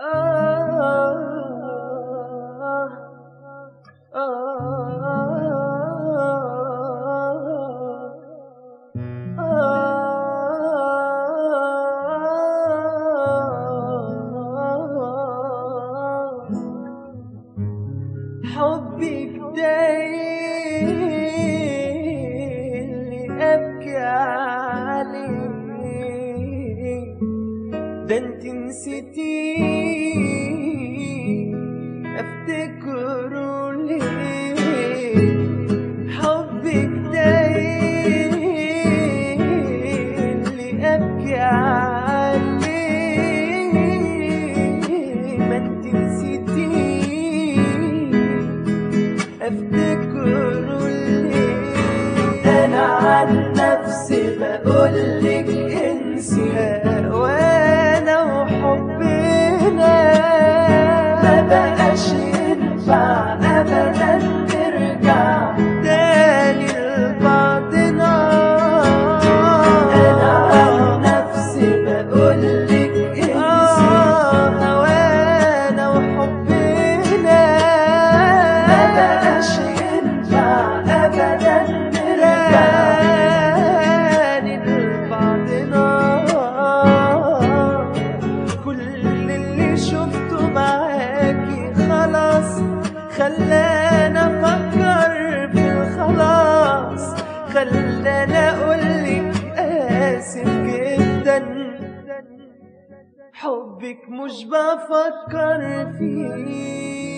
حبك ده اللي ابكي عليه ده انت نسيتي افتكره ليه حبك ده اللي ابكي عليه ما انت نسيتي افتكره ليه انا عن نفسي بقولك انسي هوانا وحبنا ما بقاش ينفع ابدا نرجع تاني لبعضنا انا عن نفسي بقولك انسي هوانا وحبنا ما بقاش ينفع ابدا نرجع تاني لبعضنا كل اللي شفته معاكي خلاص خلانا افكر في الخلاص خلانا اقولك اسف جدا حبك مش بفكر فيه